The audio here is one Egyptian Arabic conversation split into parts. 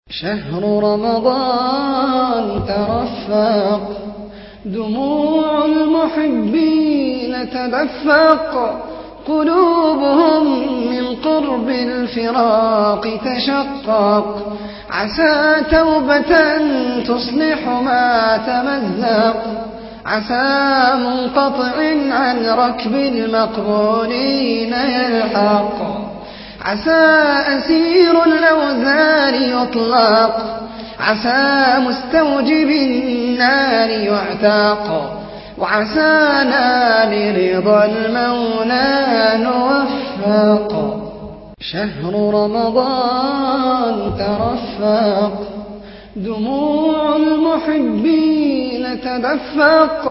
شهر رمضان ترفق دموع المحبين تدفق قلوبهم من قرب الفراق تشقق عسى توبة تصلح ما تمزق عسى منقطع عن ركب المقبولين يلحق عسى أسير الأوزار يطلق عسى مستوجب النار يعتق وعسانا لرضا المولى نوفق شهر رمضان ترفق دموع المحبين تدفق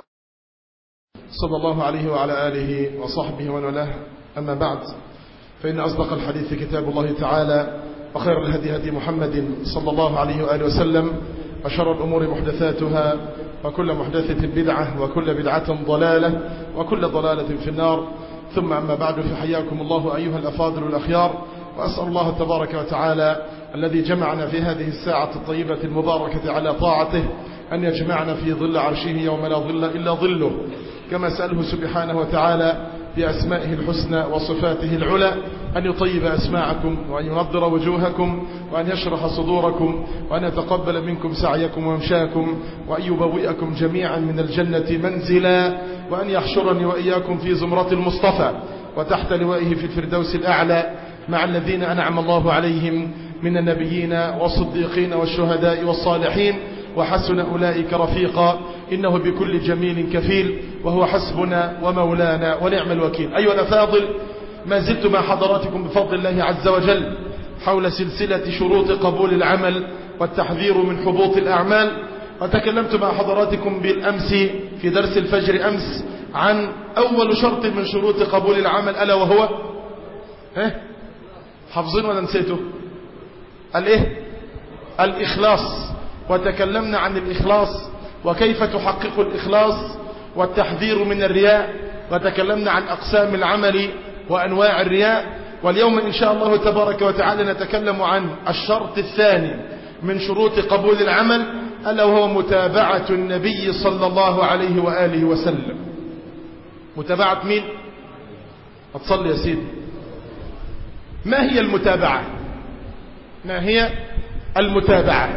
صلى الله عليه وعلى آله وصحبه ومن والاه أما بعد فإن أصدق الحديث كتاب الله تعالى وخير الهدي هدي محمد صلى الله عليه وآله وسلم وشر الأمور محدثاتها وكل محدثة بدعة وكل بدعة ضلالة وكل ضلالة في النار ثم أما بعد فحياكم الله أيها الأفاضل الأخيار وأسأل الله تبارك وتعالى الذي جمعنا في هذه الساعة الطيبة المباركة على طاعته أن يجمعنا في ظل عرشه يوم لا ظل إلا ظله كما سأله سبحانه وتعالى بأسمائه الحسنى وصفاته العلى أن يطيب أسماعكم وأن ينظر وجوهكم وأن يشرح صدوركم وأن يتقبل منكم سعيكم وممشاكم وأن يبوئكم جميعا من الجنة منزلا وأن يحشرني وإياكم في زمرة المصطفى وتحت لوائه في الفردوس الأعلى مع الذين أنعم الله عليهم من النبيين والصديقين والشهداء والصالحين وحسن أولئك رفيقا إنه بكل جميل كفيل وهو حسبنا ومولانا ونعم الوكيل أيها الأفاضل ما زلت مع حضراتكم بفضل الله عز وجل حول سلسلة شروط قبول العمل والتحذير من حبوط الأعمال وتكلمت مع حضراتكم بالأمس في درس الفجر أمس عن أول شرط من شروط قبول العمل ألا وهو إيه؟ حافظين ولا نسيته الايه الإخلاص وتكلمنا عن الإخلاص وكيف تحقق الإخلاص والتحذير من الرياء وتكلمنا عن أقسام العمل وأنواع الرياء واليوم إن شاء الله تبارك وتعالى نتكلم عن الشرط الثاني من شروط قبول العمل ألا وهو متابعة النبي صلى الله عليه وآله وسلم متابعة مين؟ هتصلي يا سيدي ما هي المتابعة ما هي المتابعة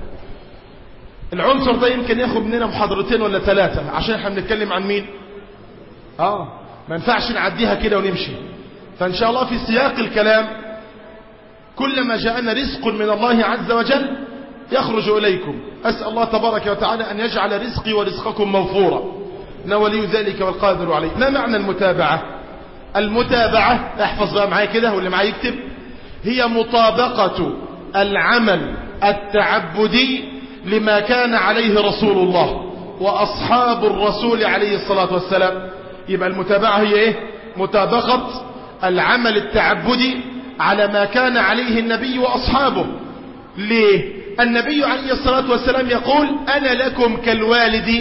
العنصر ده يمكن ياخد مننا محاضرتين ولا ثلاثة عشان احنا بنتكلم عن مين اه ما ينفعش نعديها كده ونمشي فان شاء الله في سياق الكلام كلما جاءنا رزق من الله عز وجل يخرج إليكم أسأل الله تبارك وتعالى أن يجعل رزقي ورزقكم موفورا ولي ذلك والقادر عليه ما معنى المتابعة المتابعة احفظ بقى معايا كده واللي معايا يكتب هي مطابقة العمل التعبدي لما كان عليه رسول الله وأصحاب الرسول عليه الصلاة والسلام يبقى المتابعة هي ايه مطابقة العمل التعبدي على ما كان عليه النبي وأصحابه ليه النبي عليه الصلاة والسلام يقول أنا لكم كالوالد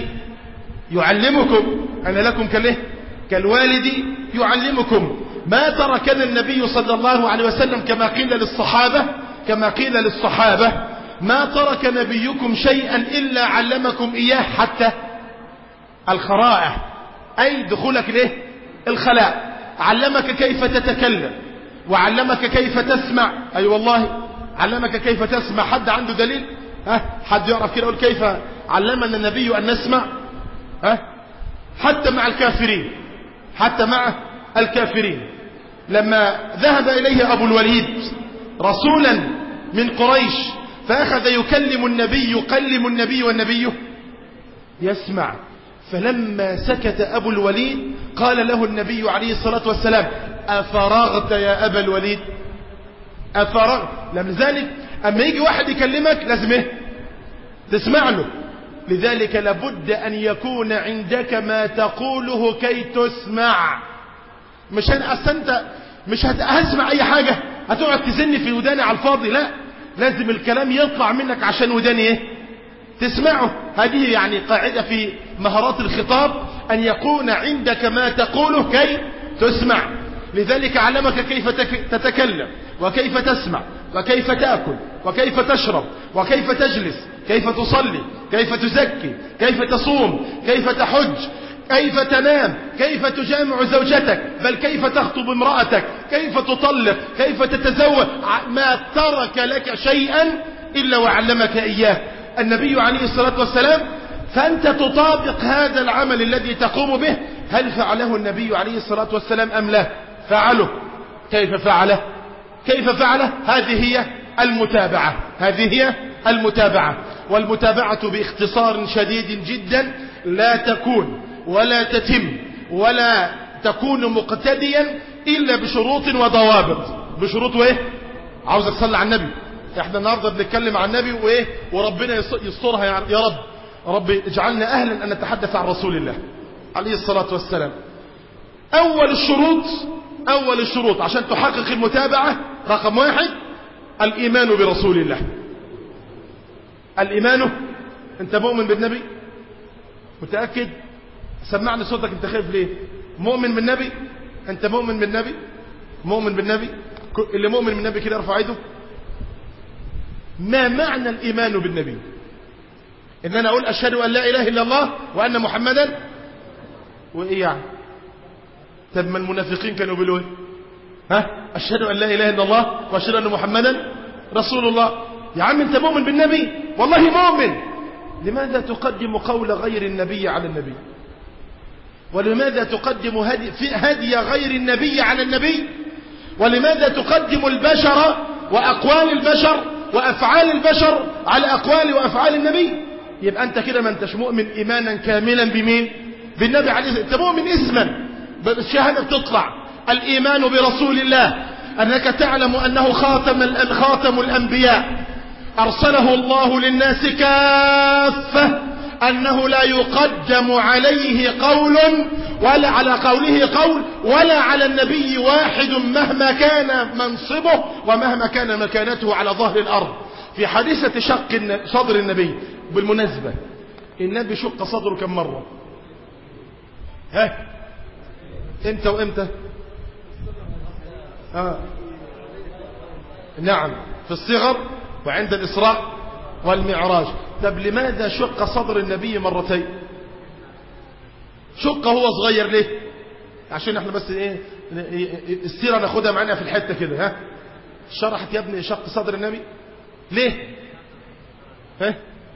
يعلمكم أنا لكم كالايه كالوالد يعلمكم ما تركنا النبي صلى الله عليه وسلم كما قيل للصحابة كما قيل للصحابة ما ترك نبيكم شيئا إلا علمكم إياه حتى الخرائع أي دخولك ليه الخلاء علمك كيف تتكلم وعلمك كيف تسمع أي أيوة والله علمك كيف تسمع حد عنده دليل ها حد يعرف كده يقول كيف علمنا النبي أن نسمع ها حتى مع الكافرين حتى مع الكافرين لما ذهب إليه أبو الوليد رسولا من قريش فأخذ يكلم النبي يكلم النبي والنبي يسمع فلما سكت أبو الوليد قال له النبي عليه الصلاة والسلام أفرغت يا أبا الوليد أفرغت لذلك أما يجي واحد يكلمك لازم إيه تسمع له لذلك لابد أن يكون عندك ما تقوله كي تسمع مش أنا أنت مش هتسمع أي حاجة هتقعد تزن في وداني على الفاضي لا لازم الكلام يطلع منك عشان وداني ايه تسمعه هذه يعني قاعدة في مهارات الخطاب أن يكون عندك ما تقوله كي تسمع لذلك علمك كيف تتكلم وكيف تسمع وكيف تأكل وكيف تشرب وكيف تجلس كيف تصلي كيف تزكي كيف تصوم كيف تحج كيف تنام كيف تجامع زوجتك بل كيف تخطب امرأتك كيف تطلق كيف تتزوج ما ترك لك شيئا إلا وعلمك إياه النبي عليه الصلاة والسلام فأنت تطابق هذا العمل الذي تقوم به هل فعله النبي عليه الصلاة والسلام أم لا فعله كيف فعله كيف فعله هذه هي المتابعة هذه هي المتابعة والمتابعة باختصار شديد جدا لا تكون ولا تتم ولا تكون مقتديا إلا بشروط وضوابط بشروط وايه عاوزك تصلي على النبي احنا النهاردة بنتكلم عن النبي وايه وربنا يسترها يا رب رب اجعلنا اهلا ان نتحدث عن رسول الله عليه الصلاة والسلام اول الشروط اول الشروط عشان تحقق المتابعة رقم واحد الايمان برسول الله الايمان انت مؤمن بالنبي متأكد سمعني صوتك انت خايف ليه مؤمن بالنبي انت مؤمن بالنبي مؤمن بالنبي اللي مؤمن بالنبي كده ارفع ايده ما معنى الايمان بالنبي ان انا اقول اشهد ان لا اله الا الله وان محمدا وايه يعني طب ما المنافقين كانوا بيقولوا ايه ها اشهد ان لا اله الا الله واشهد ان محمدا رسول الله يا عم انت مؤمن بالنبي والله مؤمن لماذا تقدم قول غير النبي على النبي ولماذا تقدم هدي, هدي غير النبي على النبي ولماذا تقدم البشر وأقوال البشر وأفعال البشر على أقوال وأفعال النبي يبقى أنت كده ما أنتش مؤمن إيمانا كاملا بمين بالنبي عليه الصلاة أنت مؤمن اسما الشهادة بتطلع الإيمان برسول الله أنك تعلم أنه خاتم خاتم الأنبياء أرسله الله للناس كافة أنه لا يقدم عليه قول ولا على قوله قول ولا على النبي واحد مهما كان منصبه ومهما كان مكانته على ظهر الأرض في حادثة شق صدر النبي بالمناسبة النبي شق صدره كم مرة ها امتى وامتى آه. نعم في الصغر وعند الإسراء والمعراج طب لماذا شق صدر النبي مرتين شق هو صغير ليه عشان احنا بس ايه السيرة ناخدها معانا في الحتة كده ها شرحت يا ابني شق صدر النبي ليه ها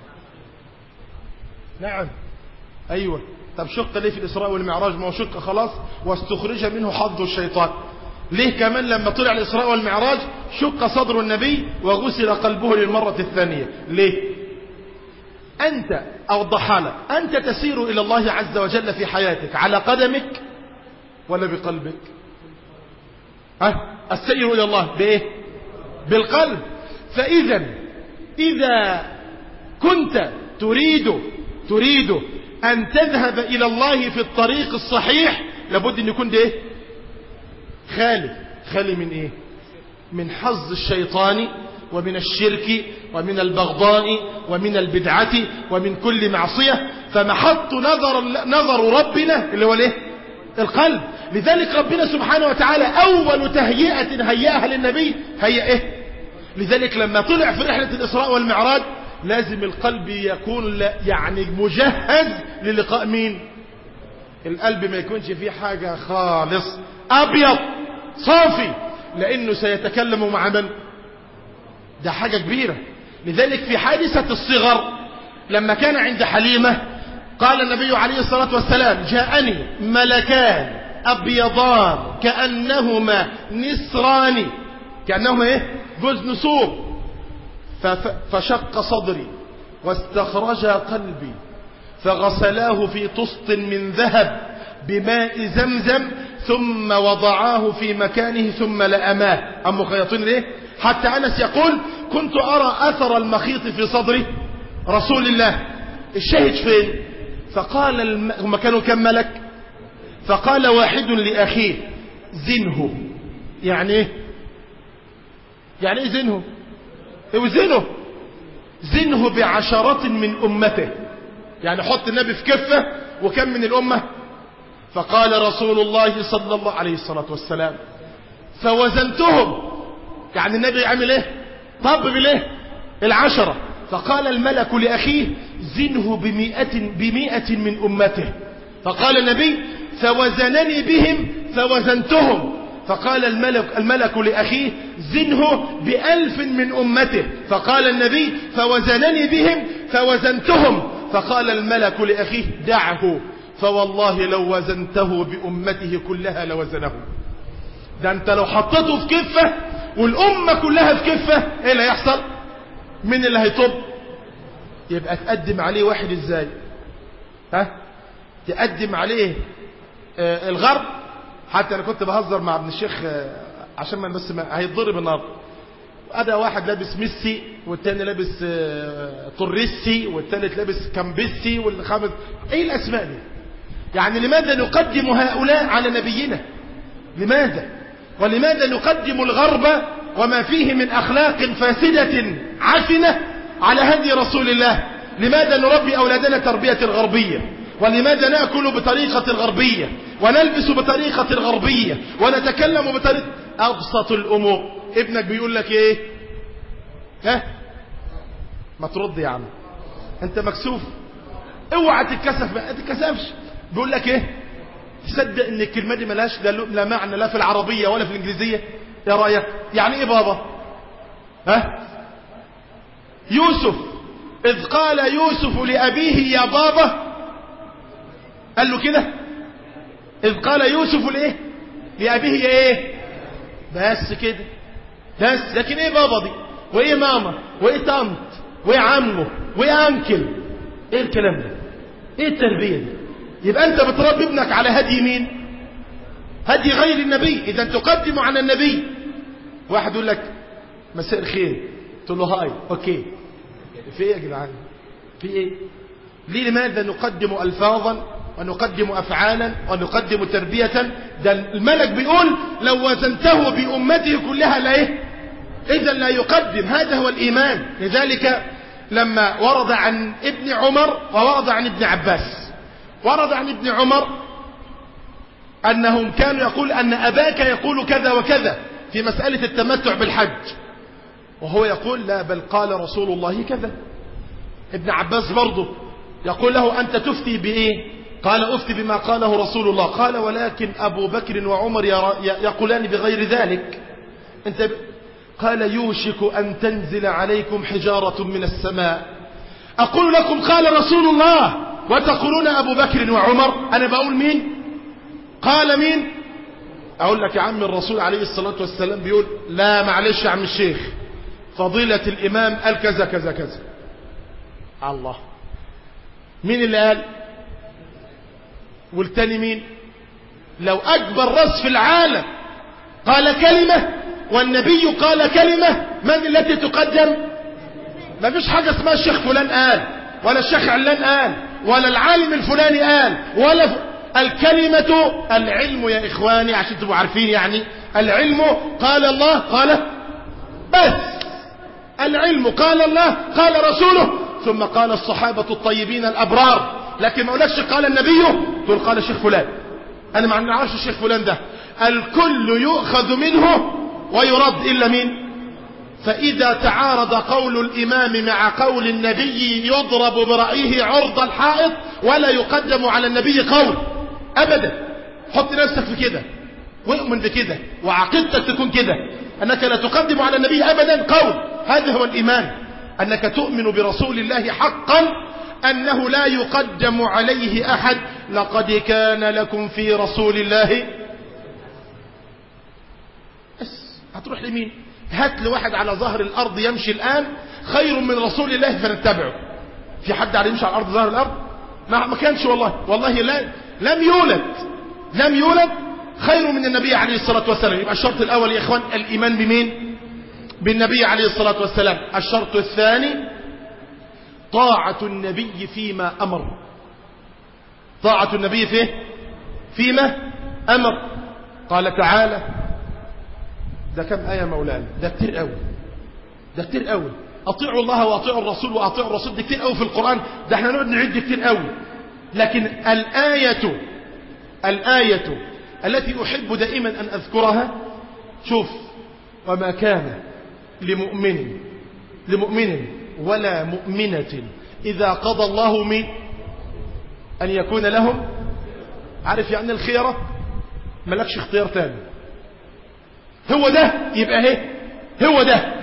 نعم ايوه طب شق ليه في الاسراء والمعراج ما هو شق خلاص واستخرج منه حظ الشيطان ليه كمان لما طلع الإسراء والمعراج شق صدر النبي وغسل قلبه للمرة الثانية ليه أنت أوضح لك أنت تسير إلى الله عز وجل في حياتك على قدمك ولا بقلبك ها السير إلى الله بإيه بالقلب فإذا إذا كنت تريد تريد أن تذهب إلى الله في الطريق الصحيح لابد أن يكون ده إيه خالي خالي من ايه من حظ الشيطان ومن الشرك ومن البغضاء ومن البدعة ومن كل معصية فمحط نظر, نظر ربنا اللي هو الايه القلب لذلك ربنا سبحانه وتعالى أول تهيئة هيئها للنبي هي ايه لذلك لما طلع في رحلة الإسراء والمعراج لازم القلب يكون يعني مجهز للقاء مين القلب ما يكونش فيه حاجة خالص أبيض صافي لأنه سيتكلم مع من ده حاجة كبيرة لذلك في حادثة الصغر لما كان عند حليمة قال النبي عليه الصلاة والسلام جاءني ملكان أبيضان كأنهما نسران كأنهما إيه جوز نسور فشق صدري واستخرجا قلبي فغسلاه في طسط من ذهب بماء زمزم ثم وضعاه في مكانه ثم لأماه أم مخيطين ليه حتى أنس يقول كنت أرى أثر المخيط في صدر رسول الله الشاهد فين فقال الم... هم كانوا كم ملك فقال واحد لأخيه زنه يعني ايه يعني ايه زنه ايه زنه زنه بعشرة من أمته يعني حط النبي في كفة وكم من الأمة فقال رسول الله صلى الله عليه الصلاة والسلام فوزنتهم يعني النبي عمل ايه طب بالايه العشرة فقال الملك لأخيه زنه بمئة, بمئة من أمته فقال النبي فوزنني بهم فوزنتهم فقال الملك, الملك لأخيه زنه بألف من أمته فقال النبي فوزنني بهم فوزنتهم فقال الملك لأخيه دعه فوالله لو وزنته بأمته كلها لوزنه ده انت لو حطيته في كفة والأمة كلها في كفة ايه اللي هيحصل مين اللي هيطب يبقى تقدم عليه واحد ازاي ها تقدم عليه آه الغرب حتى انا كنت بهزر مع ابن الشيخ آه عشان ما بس ما هيتضرب النهارده ادى واحد لابس ميسي والتاني لابس آه طريسي والتالت لابس كامبيسي والخامس ايه الاسماء دي يعني لماذا نقدم هؤلاء على نبينا لماذا ولماذا نقدم الغرب وما فيه من أخلاق فاسدة عفنة على هدي رسول الله لماذا نربي أولادنا تربية الغربية ولماذا نأكل بطريقة الغربية ونلبس بطريقة الغربية ونتكلم بطريقة أبسط الأمور ابنك بيقول لك ايه ها ما ترد يا عم انت مكسوف اوعى تتكسف ما تتكسفش بيقول لك ايه تصدق ان الكلمه دي ملهاش لا معنى لا في العربيه ولا في الانجليزيه يا رايك يعني ايه بابا ها يوسف اذ قال يوسف لابيه يا بابا قال له كده اذ قال يوسف لايه لابيه يا ايه بس كده بس لكن ايه بابا دي وايه ماما وايه طنط وايه عمه وايه انكل ايه الكلام ده ايه التربيه دي يبقى انت بتربي ابنك على هدي مين هدي غير النبي اذا تقدم على النبي واحد يقول لك مساء الخير تقول له هاي اوكي في ايه يا جدعان في ايه ليه لماذا نقدم الفاظا ونقدم افعالا ونقدم تربيه ده الملك بيقول لو وزنته بامته كلها لا ايه اذا لا يقدم هذا هو الايمان لذلك لما ورد عن ابن عمر وورد عن ابن عباس ورد عن ابن عمر أنهم كانوا يقول أن أباك يقول كذا وكذا في مسألة التمتع بالحج وهو يقول لا بل قال رسول الله كذا ابن عباس برضه يقول له أنت تفتي بإيه قال أفتي بما قاله رسول الله قال ولكن أبو بكر وعمر يقولان بغير ذلك أنت ب... قال يوشك أن تنزل عليكم حجارة من السماء أقول لكم قال رسول الله وتقولون أبو بكر وعمر أنا بقول مين قال مين أقول لك يا عم الرسول عليه الصلاة والسلام بيقول لا معلش يا عم الشيخ فضيلة الإمام قال كذا كذا كذا الله مين اللي قال والتاني مين لو أكبر رأس في العالم قال كلمة والنبي قال كلمة من التي تقدم ما فيش حاجة اسمها الشيخ فلان قال ولا الشيخ علان قال ولا العالم الفلاني قال ولا ف... الكلمة العلم يا إخواني عشان تبقوا عارفين يعني العلم قال الله قال بس العلم قال الله قال رسوله ثم قال الصحابة الطيبين الأبرار لكن ما أقولكش قال النبي تقول قال الشيخ فلان أنا ما نعرفش الشيخ فلان ده الكل يؤخذ منه ويرد إلا مين فإذا تعارض قول الإمام مع قول النبي يضرب برأيه عرض الحائط ولا يقدم على النبي قول أبدا حط نفسك في كده ويؤمن بكده وعقيدتك تكون كده أنك لا تقدم على النبي أبدا قول هذا هو الإيمان أنك تؤمن برسول الله حقا أنه لا يقدم عليه أحد لقد كان لكم في رسول الله بس هتروح لمين هات لواحد على ظهر الأرض يمشي الآن خير من رسول الله فنتبعه في حد على يمشي على الأرض ظهر الأرض ما, ما كانش والله والله لا لم يولد لم يولد خير من النبي عليه الصلاة والسلام يبقى الشرط الأول يا إخوان الإيمان بمين بالنبي عليه الصلاة والسلام الشرط الثاني طاعة النبي فيما أمر طاعة النبي فيه فيما أمر قال تعالى ده كم آية مولانا ده كتير قوي ده كتير قوي أطيعوا الله وأطيعوا الرسول وأطيعوا الرسول ده كتير قوي في القرآن ده احنا نقعد نعد كتير قوي لكن الآية الآية التي أحب دائما أن أذكرها شوف وما كان لمؤمن لمؤمن ولا مؤمنة إذا قضى الله من أن يكون لهم عارف يعني الخيرة ملكش اختيار تاني هو ده يبقى ايه هو ده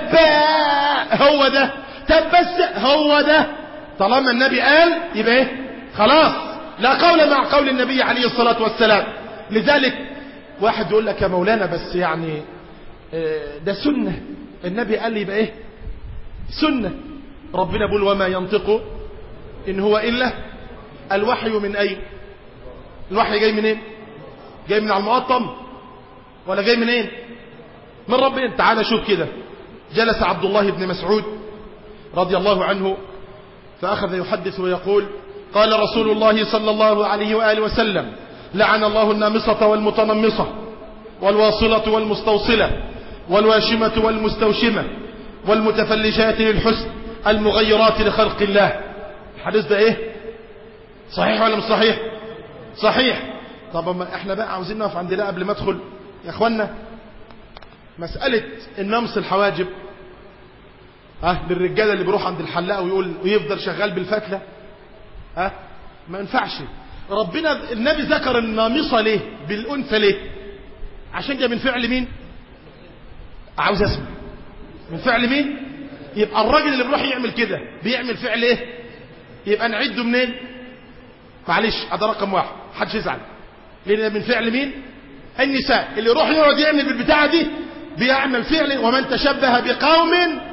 تبا هو ده تبس هو ده طالما النبي قال يبقى ايه خلاص لا قول مع قول النبي عليه الصلاة والسلام لذلك واحد يقول لك يا مولانا بس يعني ده سنة النبي قال لي يبقى ايه سنة ربنا بيقول وما ينطق ان هو الا الوحي من اين الوحي جاي منين جاي من على المقطم ولا جاي منين من ربنا تعال شوف كده جلس عبد الله بن مسعود رضي الله عنه فأخذ يحدث ويقول قال رسول الله صلى الله عليه وآله وسلم لعن الله النامصة والمتنمصة والواصلة والمستوصلة والواشمة والمستوشمة والمتفلجات للحسن المغيرات لخلق الله الحديث ده ايه صحيح ولا مش صحيح صحيح طب ما احنا بقى عاوزين نقف عند ده قبل ما ادخل يا اخوانا مسألة النمص الحواجب ها للرجاله اللي بيروح عند الحلاق ويقول ويفضل شغال بالفتله ها ما ينفعش ربنا النبي ذكر النامصه ليه بالانثى ليه عشان ده من فعل مين عاوز اسمع من فعل مين يبقى الراجل اللي بيروح يعمل كده بيعمل فعل ايه يبقى نعده منين معلش هذا رقم واحد محدش يزعل لان من فعل مين النساء اللي يروح يقعد يعمل بالبتاعه دي بيعمل فعل ومن تشبه بقوم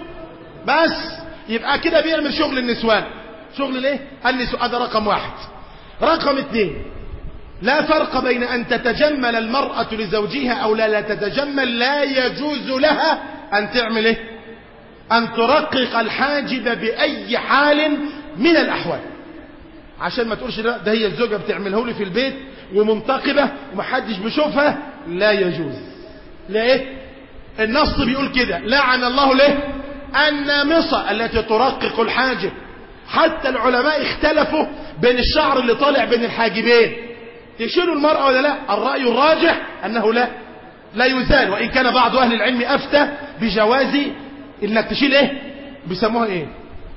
بس يبقى كده بيعمل شغل النسوان شغل ليه النسوان هذا رقم واحد رقم اثنين لا فرق بين أن تتجمل المرأة لزوجها أو لا لا تتجمل لا يجوز لها أن تعمل إيه؟ أن ترقق الحاجب بأي حال من الأحوال عشان ما تقولش ده, ده هي الزوجة بتعمله لي في البيت ومنتقبة ومحدش بيشوفها لا يجوز ليه النص بيقول كده لعن الله ليه النامصة التي ترقق الحاجب حتى العلماء اختلفوا بين الشعر اللي طالع بين الحاجبين تشيلوا المرأة ولا لا الرأي الراجح أنه لا لا يزال وإن كان بعض أهل العلم أفتى بجواز إنك تشيل إيه بيسموها إيه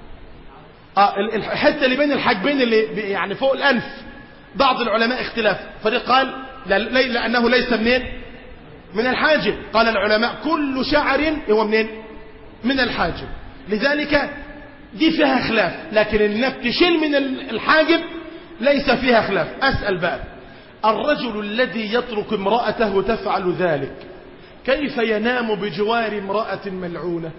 آه الحتة اللي بين الحاجبين اللي يعني فوق الأنف بعض العلماء اختلاف فريق قال لا لأنه ليس منين من الحاجب قال العلماء كل شعر هو منين من الحاجب لذلك دي فيها خلاف لكن انك تشيل من الحاجب ليس فيها خلاف اسال بقى الرجل الذي يترك امراته تفعل ذلك كيف ينام بجوار امراه ملعونه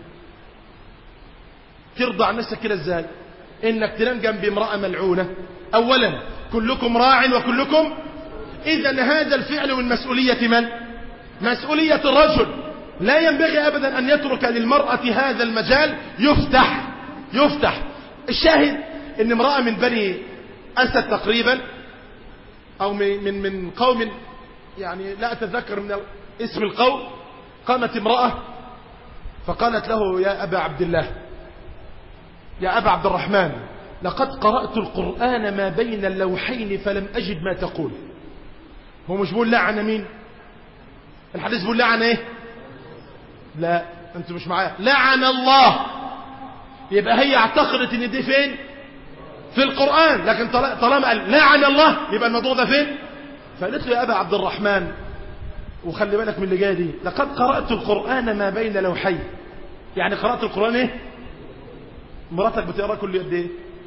ترضى عن نفسك كده ازاي انك تنام جنب امراه ملعونه اولا كلكم راع وكلكم اذا هذا الفعل من مسؤوليه من مسؤوليه الرجل لا ينبغي ابدا ان يترك للمراه هذا المجال يفتح يفتح الشاهد ان امرأة من بني أسد تقريبا أو من, من, من قوم يعني لا أتذكر من اسم القوم قامت امرأة فقالت له يا أبا عبد الله يا أبا عبد الرحمن لقد قرأت القرآن ما بين اللوحين فلم أجد ما تقول هو مش بيقول لعن مين الحديث بيقول لعن ايه لا انتوا مش معايا لعن الله يبقى هي اعتقدت ان دي فين في القرآن لكن طالما قال لعن الله يبقى الموضوع ده فين فقالت له يا أبا عبد الرحمن وخلي بالك من اللي جايه دي لقد قرأت القرآن ما بين لوحين يعني قرأت القرآن ايه مراتك بتقرأ كل قد ايه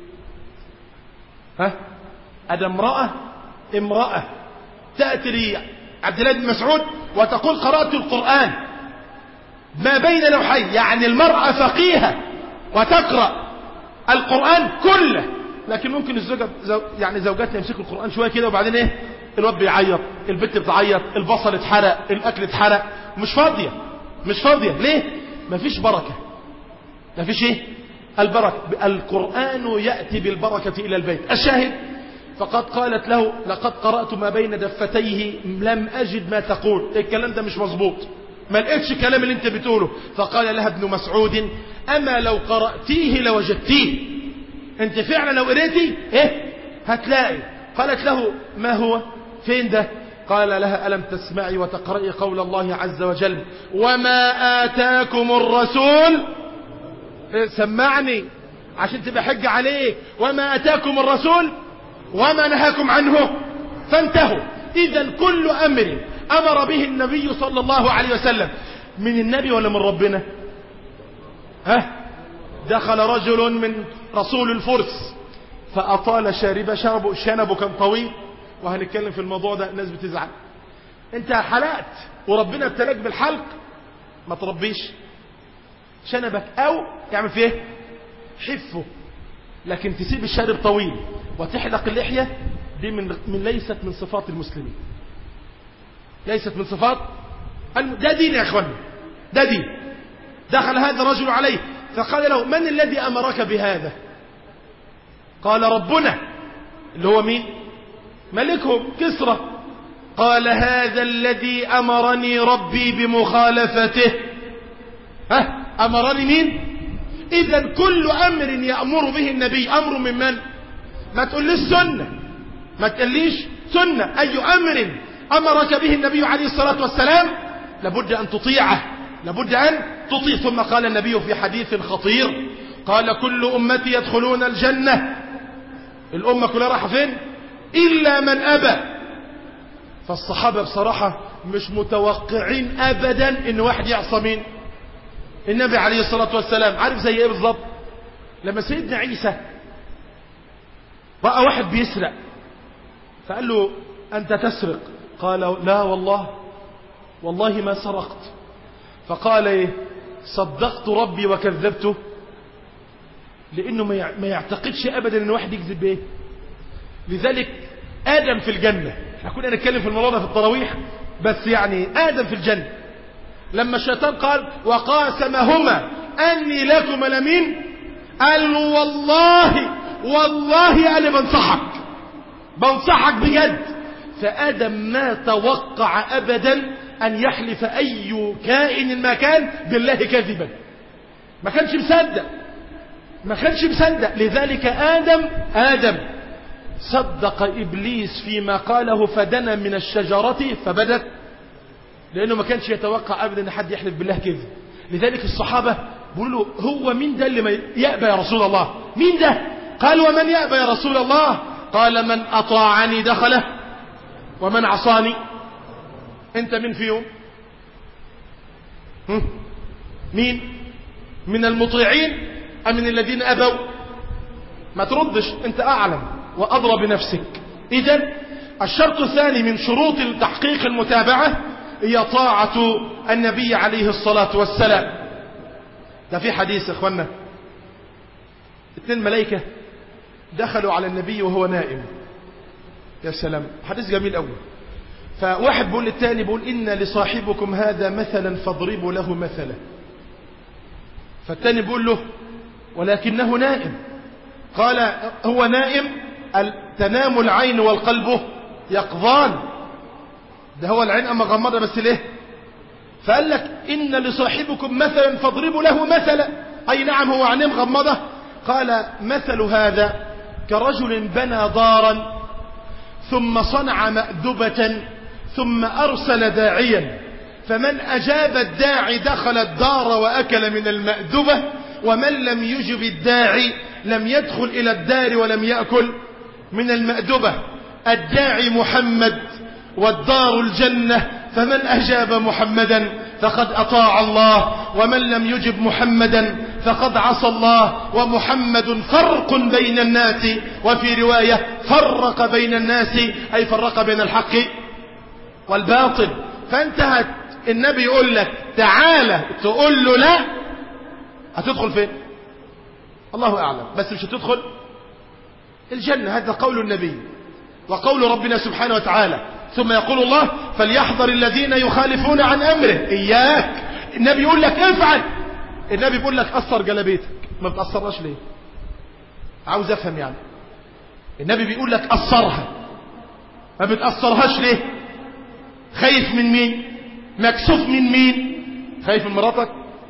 ها ادي امرأة امرأة تأتي لي عبد الله بن مسعود وتقول قرأت القرآن ما بين لوحين يعني المرأة فقيهة وتقرأ القرآن كله لكن ممكن الزوجة زو يعني زوجاتنا يمسكوا القرآن شوية كده وبعدين ايه الواد بيعيط البنت بتعيط البصل اتحرق الاكل اتحرق مش فاضية مش فاضية ليه مفيش بركة مفيش ايه البركة القرآن يأتي بالبركة إلى البيت الشاهد فقد قالت له لقد قرأت ما بين دفتيه لم أجد ما تقول الكلام ده مش مظبوط ما لقيتش كلام اللي انت بتقوله فقال لها ابن مسعود أما لو قرأتيه لوجدتيه انت فعلا لو قريتي ايه هتلاقي قالت له ما هو فين ده قال لها ألم تسمعي وتقرأي قول الله عز وجل وما آتاكم الرسول إيه، سمعني عشان تبقى حجة عليك وما أتاكم الرسول وما نهاكم عنه فانتهوا إذا كل أمر أمر به النبي صلى الله عليه وسلم من النبي ولا من ربنا ها دخل رجل من رسول الفرس فأطال شارب شربه شنبه كان طويل وهنتكلم في الموضوع ده الناس بتزعل انت حلقت وربنا ابتلاك بالحلق ما تربيش شنبك او يعمل فيه ايه حفه لكن تسيب الشارب طويل وتحلق اللحية دي من, من ليست من صفات المسلمين ليست من صفات الم... ده دين يا اخوان ده دين دخل هذا الرجل عليه فقال له من الذي امرك بهذا قال ربنا اللي هو مين ملكهم كسرى قال هذا الذي امرني ربي بمخالفته ها امرني مين اذا كل امر يامر به النبي امر من من ما تقوليش سنه ما تقوليش سنه اي امر امرك به النبي عليه الصلاه والسلام لابد ان تطيعه لابد ان تطيع ثم قال النبي في حديث خطير قال كل امتي يدخلون الجنه الامه كلها رايحه فين الا من ابى فالصحابه بصراحه مش متوقعين ابدا ان واحد يعصى مين النبي عليه الصلاة والسلام عارف زي ايه بالظبط لما سيدنا عيسى رأى واحد بيسرق فقال له أنت تسرق قال لا والله والله ما سرقت فقال ايه صدقت ربي وكذبته لأنه ما يعتقدش أبدا أن واحد يكذب بايه لذلك آدم في الجنة احنا كنا نتكلم في الموضوع ده في التراويح بس يعني آدم في الجنة لما الشيطان قال وقاسمهما أني لكم لمين قال والله والله أنا بنصحك بنصحك بجد فآدم ما توقع أبدا أن يحلف أي كائن ما كان بالله كذبا ما كانش مصدق ما كانش مصدق لذلك آدم آدم صدق إبليس فيما قاله فدنا من الشجرة فبدت لأنه ما كانش يتوقع أبدا أن حد يحلف بالله كذب لذلك الصحابة بيقولوا له هو مين ده اللي ما يأبى يا رسول الله مين ده قال ومن يأبى يا رسول الله قال من أطاعني دخله ومن عصاني أنت من فيهم هم؟ مين من المطيعين أم من الذين أبوا ما تردش أنت أعلم وأضرى بنفسك إذا الشرط الثاني من شروط تحقيق المتابعة هي طاعة النبي عليه الصلاة والسلام ده في حديث يا اخوانا اثنين ملائكة دخلوا على النبي وهو نائم يا سلام حديث جميل قوي فواحد بيقول للتاني بيقول إن لصاحبكم هذا مثلا فاضربوا له مثلا فالتاني بيقول له ولكنه نائم قال هو نائم تنام العين والقلب يقظان ده هو العين أما غمضة بس ليه فقال لك إن لصاحبكم مثلا فاضربوا له مثلا أي نعم هو عينيه مغمضة قال مثل هذا كرجل بنى دارا ثم صنع مأدبة ثم أرسل داعيا فمن أجاب الداعي دخل الدار وأكل من المأدبة ومن لم يجب الداعي لم يدخل إلى الدار ولم يأكل من المأدبة الداعي محمد والدار الجنة فمن أجاب محمدا فقد أطاع الله ومن لم يجب محمدا فقد عصى الله ومحمد فرق بين الناس وفي رواية فرق بين الناس أي فرق بين الحق والباطل فانتهت النبي يقول لك تعالى تقول له لا هتدخل فين الله أعلم بس مش هتدخل الجنة هذا قول النبي وقول ربنا سبحانه وتعالى ثم يقول الله فليحذر الذين يخالفون عن أمره إياك النبي يقول لك افعل النبي بيقول لك أثر جلبيتك ما بتأثرهاش ليه عاوز أفهم يعني النبي بيقول لك أثرها ما بتأثرهاش ليه خايف من مين مكسوف من مين خايف من مراتك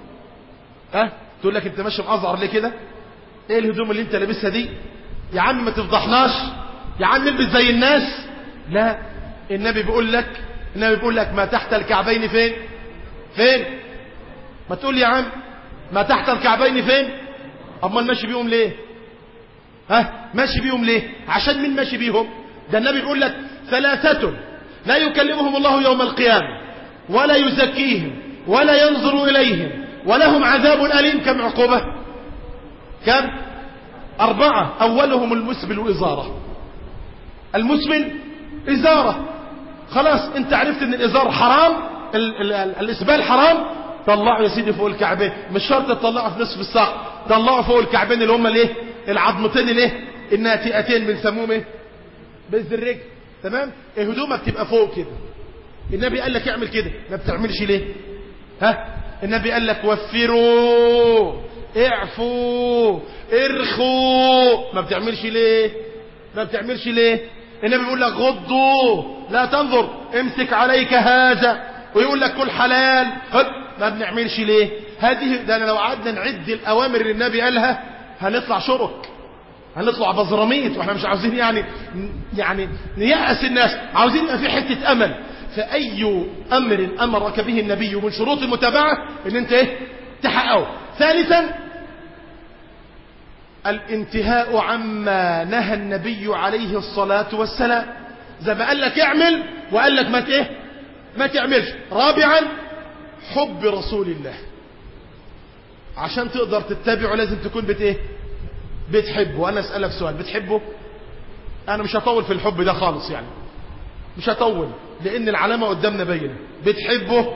ها أه؟ تقول لك انت ماشي مأزعر ليه كده ايه الهدوم اللي انت لابسها دي يا عم ما تفضحناش يا عم البس زي الناس لا النبي بيقول لك النبي بيقول لك ما تحت الكعبين فين فين ما تقول يا عم ما تحت الكعبين فين امال ماشي بيهم ليه ها ماشي بيهم ليه عشان مين ماشي بيهم ده النبي بيقول لك ثلاثة لا يكلمهم الله يوم القيامة ولا يزكيهم ولا ينظر إليهم ولهم عذاب أليم كم عقوبة كم أربعة أولهم المسبل إزارة المسبل إزارة خلاص انت عرفت ان الإزار حرام ال ال ال الإسبال حرام طلعه يا سيدي فوق الكعبين مش شرط تطلعه في نصف الساق طلعه فوق الكعبين اللي هم الايه العظمتين الايه الناتئتين بنسموهم ايه بز الرجل تمام إيه هدومك تبقى فوق كده النبي قال لك اعمل كده ما بتعملش ليه ها النبي قال لك وفروا اعفوا ارخوا ما بتعملش ليه ما بتعملش ليه النبي بيقول لك غضوا لا تنظر امسك عليك هذا ويقول لك كل حلال خد ما بنعملش ليه هذه ده أنا لو قعدنا نعد الاوامر اللي النبي قالها هنطلع شرك هنطلع بزراميط واحنا مش عاوزين يعني يعني نيأس الناس عاوزين يبقى في حته امل فاي امر امرك به النبي من شروط المتابعه ان انت ايه تحققه ثالثا الانتهاء عما نهى النبي عليه الصلاة والسلام زي ما قال لك اعمل وقال لك ما ايه ما تعملش رابعا حب رسول الله عشان تقدر تتبعه لازم تكون بت ايه بتحبه وانا اسألك سؤال بتحبه انا مش هطول في الحب ده خالص يعني مش هطول لان العلامة قدامنا بينة بتحبه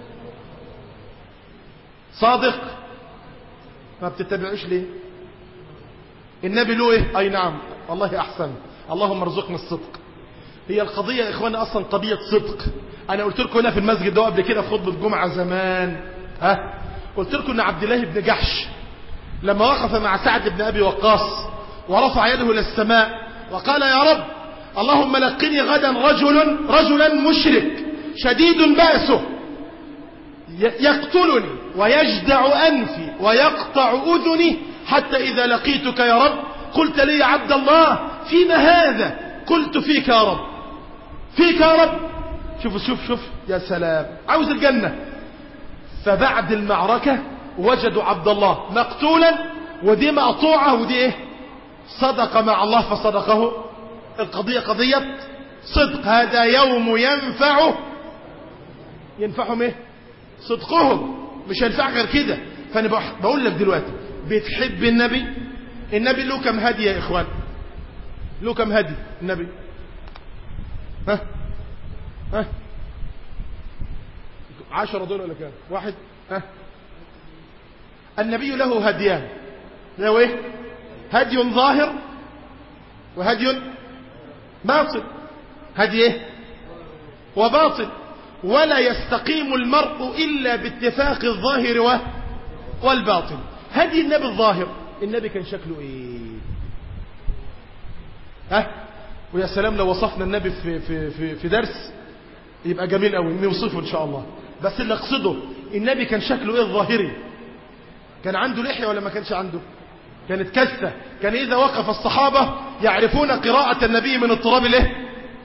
صادق ما بتتبعوش ليه النبي له ايه اي نعم والله احسن اللهم ارزقنا الصدق هي القضية يا اخوانا اصلا قضية صدق انا قلت لكم هنا في المسجد ده قبل كده في خطبة جمعة زمان ها قلت لكم ان عبد الله بن جحش لما وقف مع سعد بن ابي وقاص ورفع يده الى السماء وقال يا رب اللهم لقني غدا رجل رجلا مشرك شديد بأسه يقتلني ويجدع أنفي ويقطع أذني حتى إذا لقيتك يا رب قلت لي يا عبد الله فيما هذا قلت فيك يا رب فيك يا رب شوف شوف شوف يا سلام عاوز الجنة فبعد المعركة وجدوا عبد الله مقتولا ودي مقطوعة ودي ايه صدق مع الله فصدقه القضية قضية صدق هذا يوم ينفع ينفعهم ايه صدقهم مش هينفع غير كده فانا بقول لك دلوقتي بتحب النبي النبي له كم هدي يا اخوان له كم هدي النبي ها ها عشرة دول ولا كام واحد ها النبي له هديان له ايه هدي ظاهر وهدي باطل هدي ايه وباطل ولا يستقيم المرء إلا باتفاق الظاهر و... والباطن هدي النبي الظاهر النبي كان شكله ايه ها ويا سلام لو وصفنا النبي في, في, في, في درس يبقى جميل قوي نوصفه ان شاء الله بس اللي اقصده النبي كان شكله ايه الظاهري كان عنده لحية ولا ما كانش عنده كانت كثة كان إذا وقف الصحابة يعرفون قراءة النبي من اضطراب الايه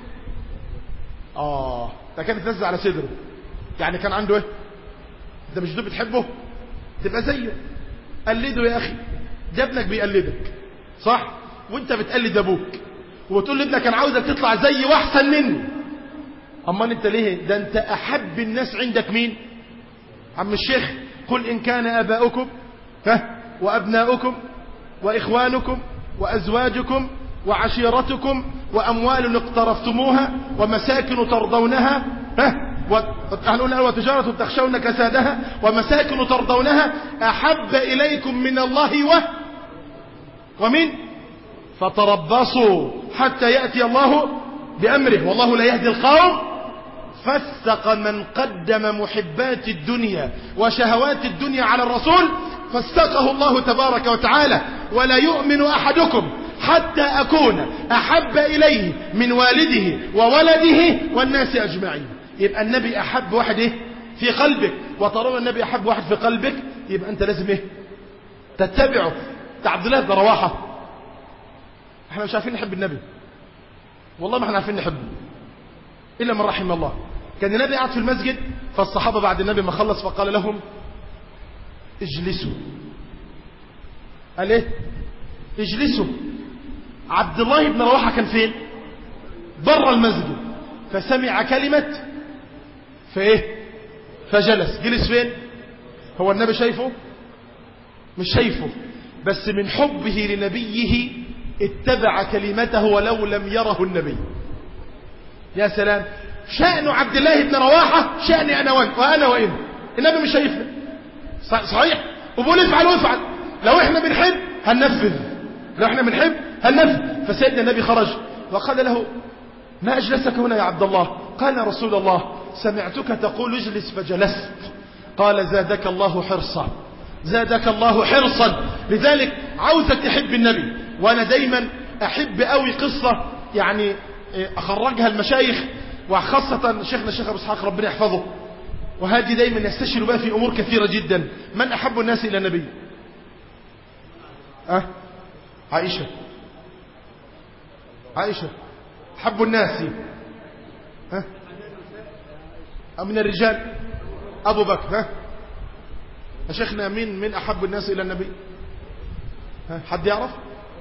آه ده كانت تنزل على صدره يعني كان عنده ايه ده مش ده بتحبه تبقى زيه قلده يا أخي ده ابنك بيقلدك صح وانت بتقلد ابوك وتقول لابنك انا عاوزك تطلع زيي واحسن مني اما انت ليه ده انت احب الناس عندك مين عم الشيخ قل ان كان اباؤكم ها وابناؤكم واخوانكم وازواجكم وعشيرتكم واموال اقترفتموها ومساكن ترضونها ها هنقول وتجارة تخشون كسادها ومساكن ترضونها أحب إليكم من الله و ومن فتربصوا حتى يأتي الله بأمره والله لا يهدي القوم فاستق من قدم محبات الدنيا وشهوات الدنيا على الرسول فاستقه الله تبارك وتعالى ولا يؤمن أحدكم حتى أكون أحب إليه من والده وولده والناس أجمعين يبقى النبي أحب واحد إيه في قلبك وطالما النبي أحب واحد في قلبك يبقى أنت لازم إيه تتبعه عبد الله بن رواحة احنا مش عارفين نحب النبي والله ما احنا عارفين نحبه إلا من رحم الله كان النبي قاعد في المسجد فالصحابة بعد النبي ما خلص فقال لهم اجلسوا قال ايه اجلسوا عبد الله بن رواحة كان فين بره المسجد فسمع كلمة فايه فجلس جلس فين هو النبي شايفه مش شايفه بس من حبه لنبيه اتبع كلمته ولو لم يره النبي يا سلام شأن عبد الله بن رواحة شأني أنا وانت وأنا وإنت النبي مش شايفنا صحيح وبقول افعل وافعل لو احنا بنحب هننفذ لو احنا بنحب هننفذ فسيدنا النبي خرج وقال له ما أجلسك هنا يا عبد الله قال يا رسول الله سمعتك تقول اجلس فجلست قال زادك الله حرصا زادك الله حرصا لذلك عاوزك تحب النبي وانا دايما احب قوي قصة يعني اخرجها المشايخ وخاصة شيخنا الشيخ ابو اسحاق ربنا يحفظه وهذه دايما يستشير بها في امور كثيرة جدا من احب الناس الى النبي أه؟ عائشة عائشة حب الناس ها أه؟ من الرجال أبو بكر ها يا شيخنا مين من أحب الناس إلى النبي ها حد يعرف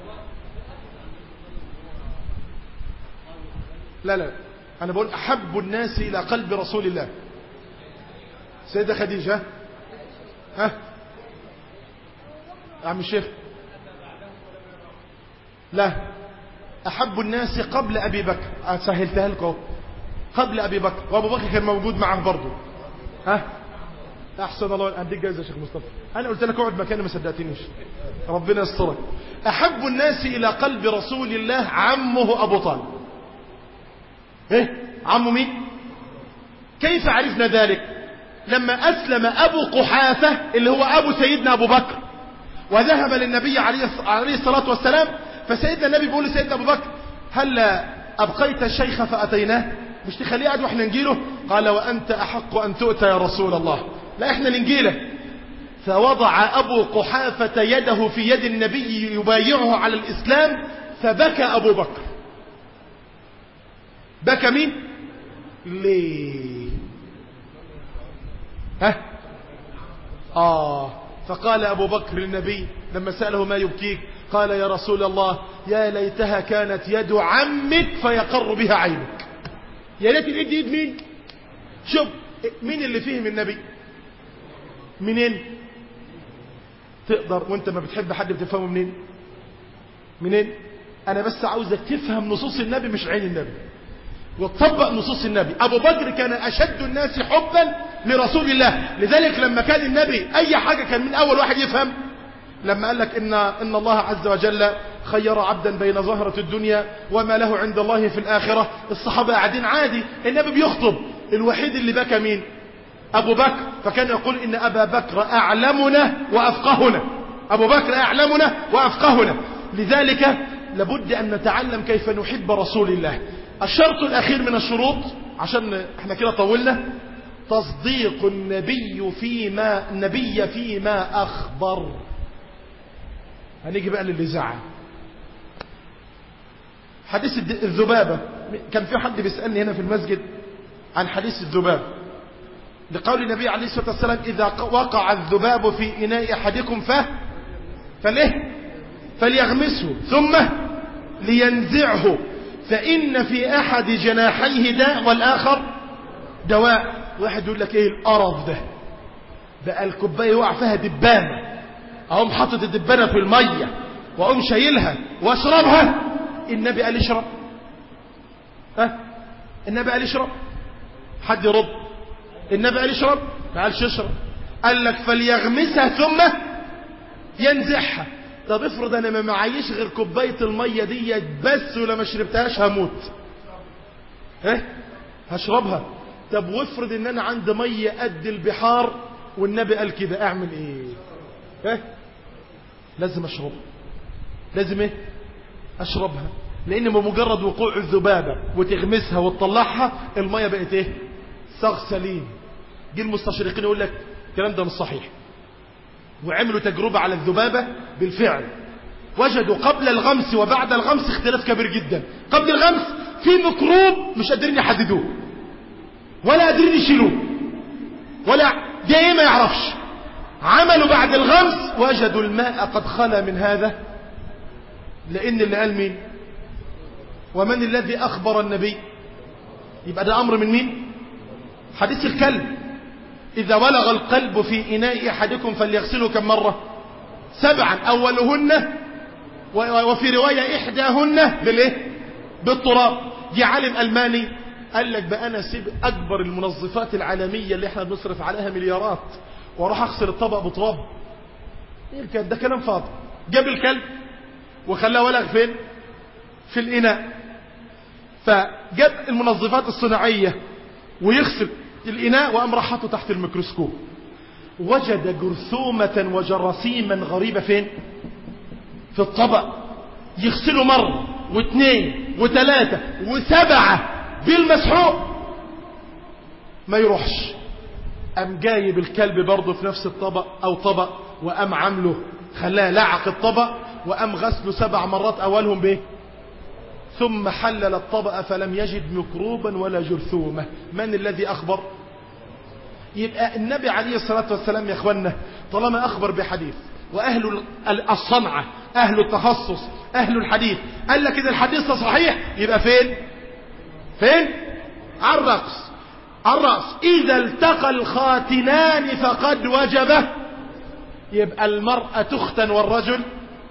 لا لا أنا بقول أحب الناس إلى قلب رسول الله سيدة خديجة ها عم الشيخ لا أحب الناس قبل أبي بكر سهلتها لكم قبل أبي بكر وأبو بكر كان موجود معه برضه ها أحسن الله أديك جايزة يا شيخ مصطفى أنا قلت لك اقعد مكاني ما صدقتنيش ربنا يسترك أحب الناس إلى قلب رسول الله عمه أبو طالب إيه عمه مين كيف عرفنا ذلك لما أسلم أبو قحافة اللي هو أبو سيدنا أبو بكر وذهب للنبي عليه الصلاة والسلام فسيدنا النبي بيقول لسيدنا أبو بكر هل أبقيت الشيخ فأتيناه مش تخليه قاعد واحنا نجيله قال وأنت أحق أن تؤتى يا رسول الله لا احنا ننجيله فوضع أبو قحافة يده في يد النبي يبايعه على الإسلام فبكى أبو بكر بكى مين ليه ها آه فقال أبو بكر للنبي لما سأله ما يبكيك قال يا رسول الله يا ليتها كانت يد عمك فيقر بها عينك يا ليت الايد ايد مين شوف مين اللي فهم النبي منين تقدر وانت ما بتحب حد بتفهمه منين منين انا بس عاوزك تفهم نصوص النبي مش عين النبي وتطبق نصوص النبي ابو بكر كان اشد الناس حبا لرسول الله لذلك لما كان النبي اي حاجة كان من اول واحد يفهم لما قال لك ان ان الله عز وجل خير عبدا بين زهرة الدنيا وما له عند الله في الاخرة الصحابة قاعدين عادي النبي بيخطب الوحيد اللي بكى مين ابو بكر فكان يقول ان ابا بكر اعلمنا وافقهنا ابو بكر اعلمنا وافقهنا لذلك لابد ان نتعلم كيف نحب رسول الله الشرط الاخير من الشروط عشان احنا كده طولنا تصديق النبي فيما النبي فيما اخبر هنيجي بقى للي زعل حديث الذبابة كان في حد بيسألني هنا في المسجد عن حديث الذباب لقول النبي عليه الصلاة والسلام إذا وقع الذباب في إناء أحدكم فه فليه فليغمسه ثم لينزعه فإن في أحد جناحيه داء والآخر دواء واحد يقول لك ايه القرف ده بقى الكوبايه يقع فيها دبانه اقوم حاطط الدبانه في الميه واقوم شايلها واشربها النبي قال اشرب ها النبي قال اشرب حد يرد النبي قال اشرب ما قالش اشرب قال لك فليغمسها ثم ينزعها طب افرض انا ما معيش غير كوبايه الميه ديت بس ولما ما شربتهاش هموت ها هشربها طب وافرض ان انا عندي ميه قد البحار والنبي قال كده اعمل ايه ها لازم اشربها لازم ايه اشربها لان بمجرد وقوع الذبابه وتغمسها وتطلعها الميه بقت ايه صاغ سليم جه المستشرقين يقول لك الكلام ده مش صحيح وعملوا تجربه على الذبابه بالفعل وجدوا قبل الغمس وبعد الغمس اختلاف كبير جدا قبل الغمس في ميكروب مش قادرين يحددوه ولا قادرين يشيلوه ولا ده ايه ما يعرفش عملوا بعد الغمس وجدوا الماء قد خلا من هذا لأن اللي قال مين ومن الذي أخبر النبي يبقى ده أمر من مين حديث الكلب إذا ولغ القلب في إناء أحدكم فليغسله كم مرة سبعا أولهن وفي رواية إحداهن بالإيه بالتراب دي عالم ألماني قال لك بقى أنا سيب أكبر المنظفات العالمية اللي احنا بنصرف عليها مليارات واروح أغسل الطبق بتراب إيه ده كلام فاضي جاب الكلب وخلاه ولغ فين في الإناء فجاب المنظفات الصناعية ويغسل الإناء وقام راحته تحت الميكروسكوب وجد جرثومة وجراثيما غريبة فين في الطبق يغسله مرة واثنين وثلاثة وسبعة بالمسحوق ما يروحش قام جايب الكلب برضه في نفس الطبق او طبق وقام عامله خلاه لعق الطبق وقام غسله سبع مرات اولهم بايه ثم حلل الطبق فلم يجد ميكروبا ولا جرثومة من الذي أخبر يبقى النبي عليه الصلاة والسلام يا أخوانا طالما أخبر بحديث وأهل الصنعة أهل التخصص أهل الحديث قال لك إذا الحديث ده صحيح يبقى فين فين على الرأس الرأس إذا التقى الخاتنان فقد وجب يبقى المرأة تختن والرجل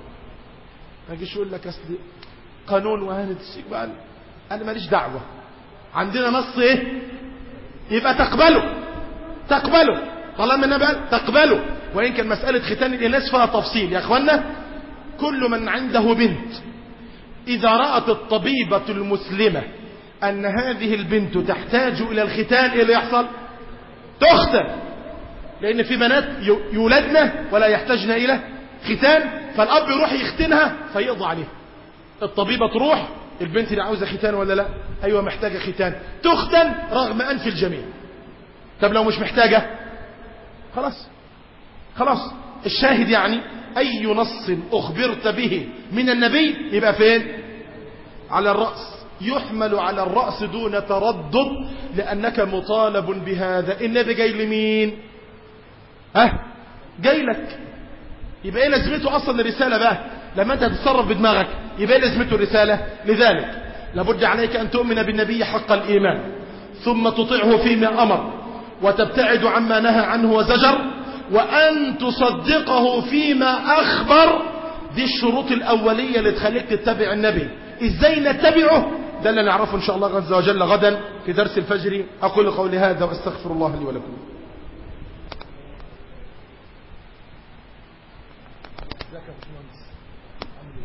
ما يجيش يقول لك أصل قانون وهانة السجبال أنا ماليش دعوة عندنا نص إيه يبقى تقبله تقبله طالما النبي قال تقبله وإن كان مسألة ختان الإناث فيها تفصيل يا أخوانا كل من عنده بنت إذا رأت الطبيبة المسلمة أن هذه البنت تحتاج إلى الختان إيه اللي يحصل تختن لأن في بنات يولدن ولا يحتاجن إلى ختان فالأب يروح يختنها فيقضى عليها الطبيبة تروح البنت اللي عاوزة ختان ولا لا أيوة محتاجة ختان تختن رغم أنف الجميع طب لو مش محتاجة خلاص خلاص الشاهد يعني أي نص أخبرت به من النبي يبقى فين على الرأس يحمل على الرأس دون تردد لأنك مطالب بهذا النبي جاي لمين ها جاي لك يبقى ايه لازمته اصلا الرسالة بقى لما انت تتصرف بدماغك يبقى ايه لازمته الرسالة لذلك لابد عليك ان تؤمن بالنبي حق الايمان ثم تطيعه فيما امر وتبتعد عما نهى عنه وزجر وان تصدقه فيما اخبر دي الشروط الاولية اللي تخليك تتبع النبي ازاي نتبعه ده اللي نعرفه ان شاء الله عز وجل غدا في درس الفجر اقول قولي هذا واستغفر الله لي ولكم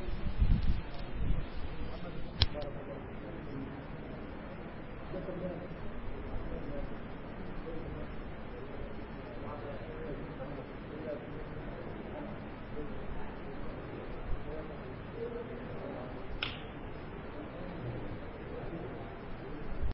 Thank you.